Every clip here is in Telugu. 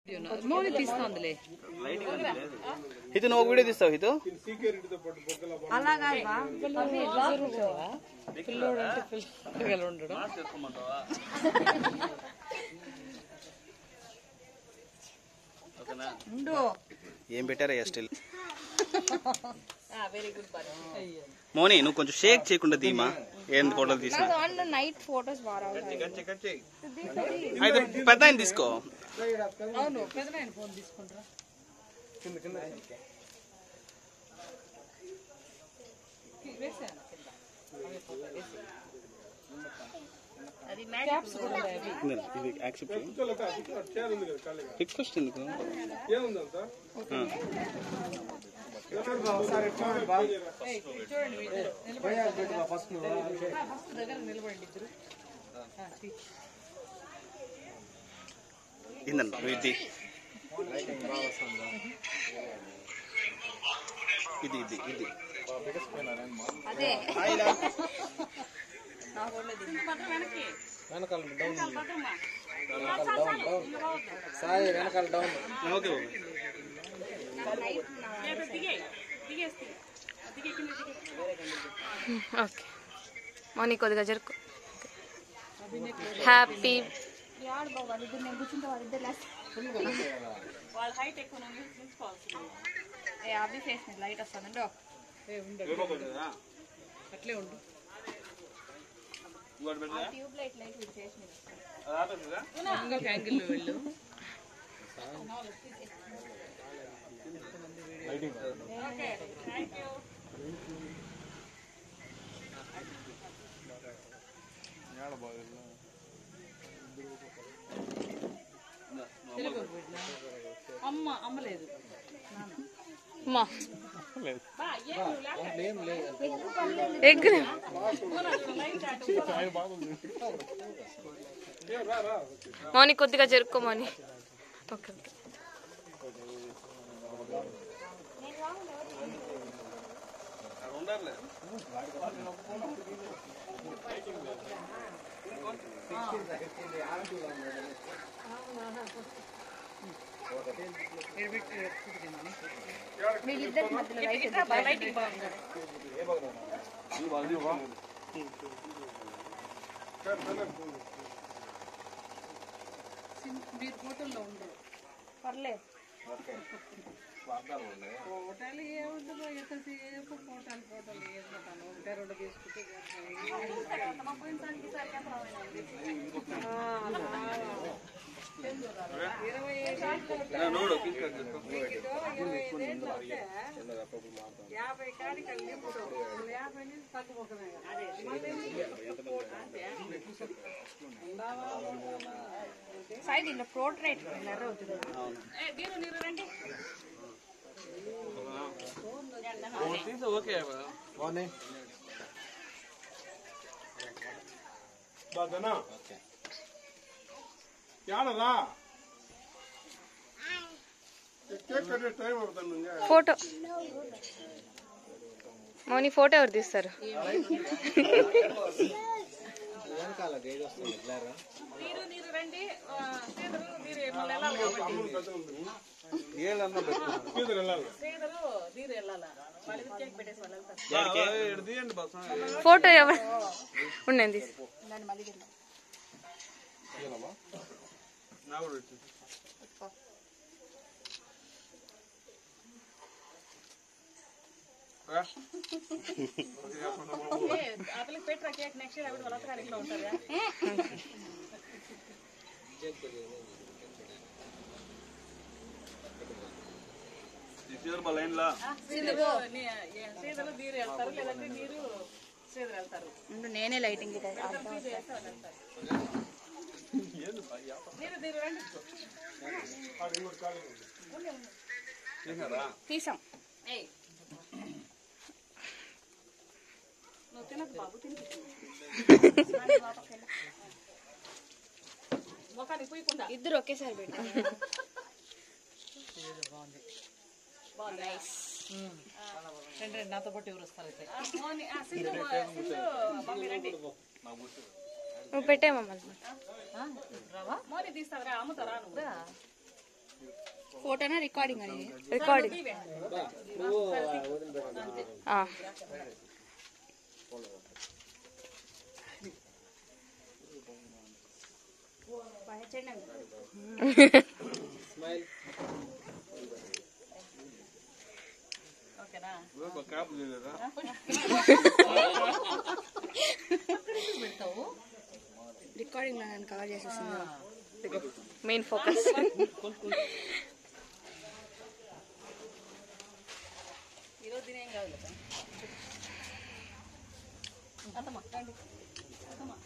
మౌని తీస్తాందిలే హితు నువ్వు వీడియో తీస్తావు హితు అలాగా పిల్లోడు అంటే పిల్లలు ఉండడం ఉండు ఏం పెట్టారా స్టిల్ వెరీ గుడ్ మోని నువ్వు కొంచెం షేక్ చేయకుండా దీమా ఏం ఫోటోలు తీసినా దాంట్లో నైట్ ఫొటోస్ బాగా రావాలి అయితే పెద్ద ఆయన తీసుకో అవును పెదనాయన ఫోన్ తీసుకుంటారా వేసాను కింద అవే ఫోటో వేసి అది క్యాప్స్ కూడా ఉన్నాయి అవి ఇది యాక్సెప్ట్ రిక్వెస్ట్ ఎందుకు ఆ. ఏయ్, చూడండి మీరు నిలబడండి. ఫస్ట్ దగ్గర నిలబడండి ఇద్దరు ఆ, తీ. ఇందండి నువ్వు ఇది ఇది ఇది ఇది అదే ఓకే ఓకే మౌని కొద్దిగా జరుకు హ్యాపీ అవి ఫేస్ మీద లైట్ వస్తుంది ఏ, ఉండు. అట్లే ఉండు ట్యూబ్ లైట్ లైట్ ఫేస్ మీద ఇంకొక యాంగిల్లో వెళ్ళు తెలుగు బిడ్డ. అమ్మ అమ్మ లేదు మా ఎగ్ మౌని కొద్దిగా జరుక్కో మౌని ఓకే ఓకే ఎడబెట్టి ఎత్తుకుంటుంది. వీళ్ళిద్దరి మధ్యలో లైట్ లైటింగ్ బాగుంది సిం- మీరు హోటల్లో ఉండరు పర్లేదు హోటల్ ఏముంటుందో ఎంతసేపు హోటల్ హోటల్ ఏముంటాను ఒకటే రెండు తీసుకుంటే ఇరవై యాభై కాడికి ఇప్పుడు యాభై నుంచి తగ్గుముఖమే సైడ్ ఇలా ప్రోట్రేట్ ఎర్ర అవుతుంది బాధనా యాడరా కేక్ కట్టే టైం అవుతుంది ఇంకా ఫోటో మౌని ఫోటో ఎవరు తీస్తారు అమ్ములు పెద్ద ఉంది సీదర్ వెళ్ళాలి ఫోటో ఎవరు ఉండండి తీసి సీదలు నీరు వెళ్తారు లేదంటే మీరు సీదలు వెళ్తారు ఉండు నేనే లైటింగ్ మీరు మీరు రండి తీసాం ఏయ్ నువ్వు తినకు బాబు తిని ముఖానికి పోయకుండా ఇద్దరు ఒకేసారి పెట్టారు బాగుంది బాగుంది రండి రండి నాతో పాటు ఎవరు వస్తారు అయితే సింధు సింధు మమ్మీ రండి నువ్వు పెట్టే మమ్మల్ని రావా మోని తీస్తావరా అమ్ముతారా నువ్వు ఫోటోనా రికార్డింగ్ అనేది రికార్డింగ్ ఆ. ఓకేనా క్యాప్ చేయలేదా పెడతావు రికార్డింగ్ లో నన్ను కవర్ చేసేసింది మెయిన్ ఫోకస్ ఈరోజు తినేం కాదు కదా అత్తమ్మ రండి అత్తమ్మ.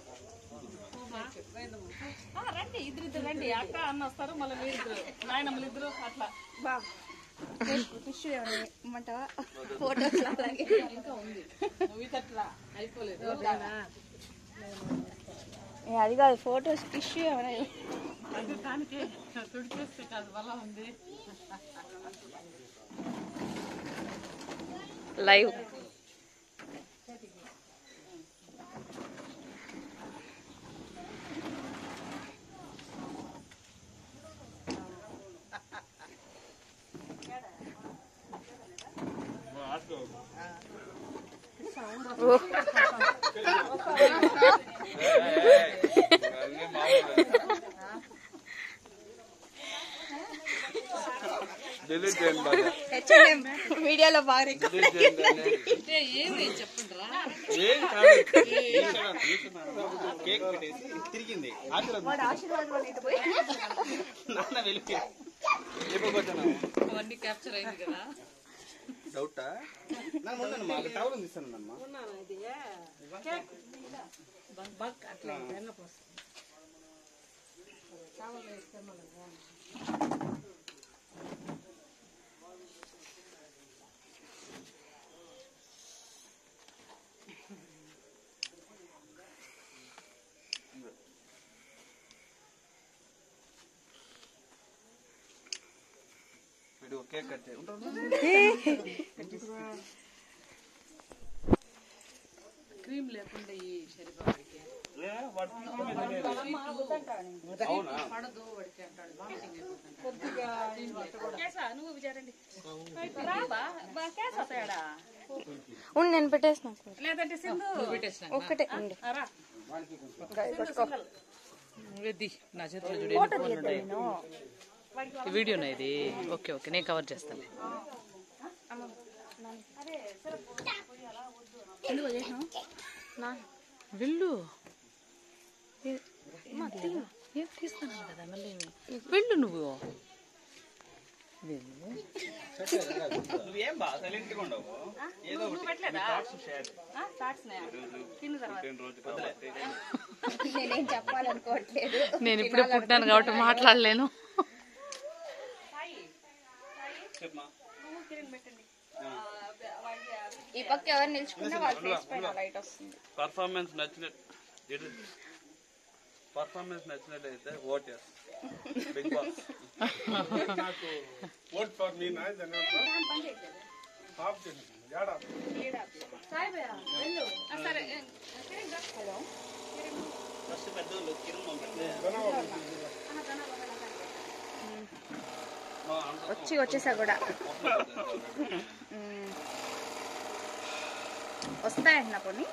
ఆ, రండి ఇద్దరిద్దరు రండి అక్క అన్న వస్తారు మళ్ళీ మీరిద్దరు నాయనమ్మలు ఇద్దరు అట్లా బా టిష్యూ ఏమైనా ఇమ్మంటావా ఫోటోస్ అలాగే ఇంకా ఉంది నువ్వు ఇట్లా అయిపోలేదు ఏ, అది కాదు ఫోటోస్ టిష్యూ ఏమైనా అది దానికి తుడిచేస్తే కాదు వల్ల ఉంది లైవ్ డిలీట్ చేయండి బాగా హెచ్ఎంఎం వీడియోలో బాగా రికార్డ్ డిలీట్ చేయండి దాన్ని. అంటే ఏమి చెప్పండి రా ఏం కాదు కేక్ పెట్టేసి తిరిగింది ఆశీర్వాదం వాడు ఆశీర్వాదం అనేది పోయి నాన్న వెళ్ళి చెప్పబోతున్నా అవన్నీ క్యాప్చర్ అయింది కదా డౌటా నాకు ముందు మాకు టవల్ తీస్తానమ్మా అట్లా వెన్న పోస్తుంది వీడు కేక్ కట్ చేయి క్రీమ్ లేకుండా ఈ శరీరానికి పడదు వాడికి అంటాడు వామిటింగ్ అయిపోతుంది కేసా నువ్వు విచారండి రాబా బా కేసా తేడా ఉండు నేను పెట్టేసిన లేదంటే సింధు పెట్టేసిన ఒక్కటే ఉండు రా ఇది నా చేతిలో చూడు ఫోటో తీయద్దు నేను ఈ వీడియోనా ఇది ఓకే ఓకే నేను కవర్ చేస్తాను ఎందుకు చేసినావు నా వెళ్ళు ఏ- అమ్మా, తీయ్. ఏం తీస్తాను కదా మళ్ళీ వెళ్ళు నువ్వు వెళ్ళు నువ్వేం బా సైలెంట్ గా ఉండవు ఏదో ఒకటి షేర్ నేనేం చెప్పాలనుకోవట్లేదు నేను ఇప్పుడే పుట్టాను కాబట్టి మాట్లాడలేను చెప్పమా ఈ పక్క ఎవరు నిల్చుకున్నా వాళ్ళ ఫేస్ పైన లైట్ వస్తుంది పర్ఫార్మెన్స్ నచ్చినట్టు పర్ఫార్మెన్స్ నచ్చినట్టయితే ఓట్ బిగ్ బాస్ నాకు ఓట్ ఫర్ మీ నాయ ఆఫ్ చేయండి ఏడా ఫస్ట్ పెద్దోళ్ళు కిరణ్ పంపిస్తే వచ్చి వచ్చేసా కూడా మ్మ్. వస్తాయండి కొన్ని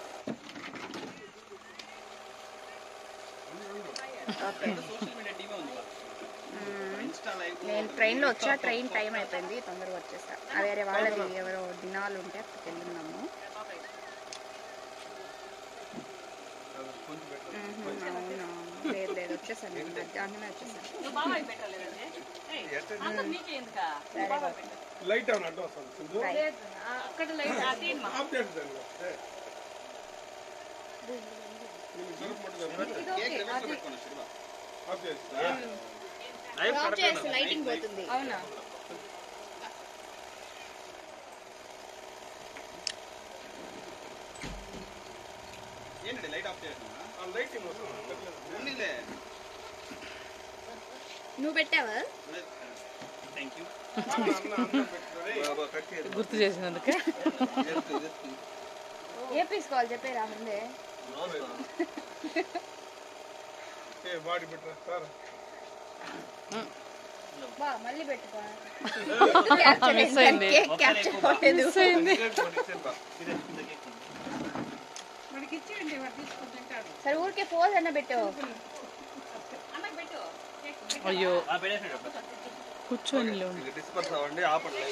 ఓకే సోషల్ మీడియా టీవీ ఉంది బా. ఇన్స్టా లైవ్ నేను ట్రైన్లో వచ్చా ట్రైన్ టైం అయిపోయింది తొందరగా వచ్చేసా ఆ వేరే వాళ్ళది ఎవరో దినాలు ఉంటే అక్కడికి వెళ్ళినాము మ్మ్, అవునా లేదు లేదు వచ్చేసాను నేను మధ్యాహ్నమే వచ్చేసాను లైట్ ఏమైనా అడ్డం వస్తుంది సింధు అక్కడ లైట్ అది ఆఫ్ చేయండి దాన్ని ఏ. నేను జలుబు పట్టుకొని కేక్ రివర్స్ పెట్టుకోండి శివ. ఆఫ్ చేస్తా లైవ్ ఆఫ్ చేస్తే లైటింగ్ పోతుంది అవునా ఏంటి లైట్ ఆఫ్ చేస్తున్నా ఆ లైటింగ్ వస్తుంది ఉన్నిలే నువ్వు పెట్టావా థ్యాంక్ యూ అన్న అన్న అన్న పెట్టుకొని కట్ చేయదు గుర్తు చేసినందుకే ఏ తీసుకోవాలి చెప్పేరా ముందే ఏ బాడీ పెట్టరా సార్ బా మళ్ళీ పెట్టుకో మిస్ అయింది కేక్ క్యాప్చర్ అవ్వలేదు సరే ఊరికే పోజ్ అన్న పెట్టు అయ్యో ఆ, పెట్టేసాడు అప్పుడు. కూర్చొని లేవు. డిస్పర్స్ అవ్వండి ఆపండి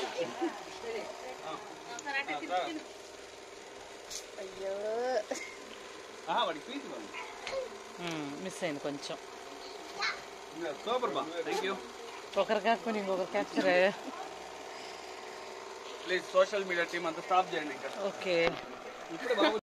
అయ్యో ఆహా, వాడికి పీస్ ఇవ్వండి. ఉమ్, మిస్ అయింది కొంచెం సూపర్ బా థ్యాంక్ యూ ఒకరు కాకుండా ఇంకొకరు capture please social media team అంతా స్టాప్ చేయండి ఇంకా ఓకే ఇప్పుడు బాబు